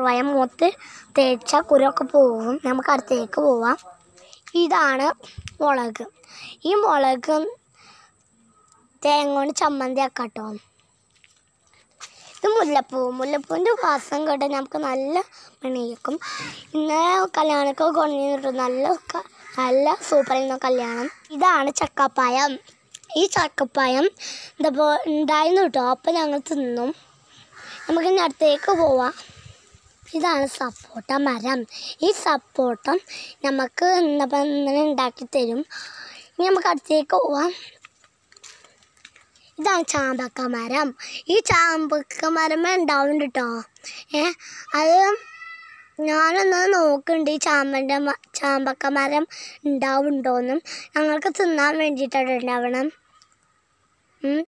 ചെറുപഴം മൂത്ത് തേച്ച കുരൊക്കെ പോകും നമുക്ക് അടുത്തേക്ക് പോവാം ഇതാണ് മുളക് ഈ മുളക് തേങ്ങ കൊണ്ട് ചമ്മന്തി ആക്കാട്ടോ ഇത് മുല്ലപ്പൂ മുല്ലപ്പൂവിൻ്റെ വാസം കേട്ട് നമുക്ക് നല്ല മണിയേക്കും ഇന്നലെ കല്യാണമൊക്കെ കൊണ്ടുവന്നിട്ട് നല്ല ക- നല്ല സൂപ്പറായിരുന്നു കല്യാണം ഇതാണ് ചക്കപ്പായം ഈ ചക്കപ്പായം എന്താ ഉണ്ടായിരുന്നു കേട്ടോ അപ്പം ഞങ്ങൾ തിന്നും നമുക്ക് ഇനി അടുത്തേക്ക് പോവാം ഇതാണ് സപ്പോട്ട മരം ഈ സപ്പോട്ടം നമുക്ക് എന്താ ഇങ്ങനെ ഉണ്ടാക്കി തരും ഇനി നമുക്ക് അടുത്തേക്ക് പോവാം ഇതാണ് ചാമ്പക്ക മരം ഈ ചാമ്പക്ക മരം ഉണ്ടാവുന്നുണ്ട് കേട്ടോ ഏ അത് ഞാനൊന്ന് നോക്കുന്നുണ്ട് ഈ ചാമ്പൻ്റെ മ- ചാമ്പക്ക മരം ഉണ്ടാവുന്നുണ്ടോയെന്നും ഞങ്ങൾക്ക് തിന്നാൻ വേണ്ടിയിട്ടാണ് ഉണ്ടാവണം ഉം.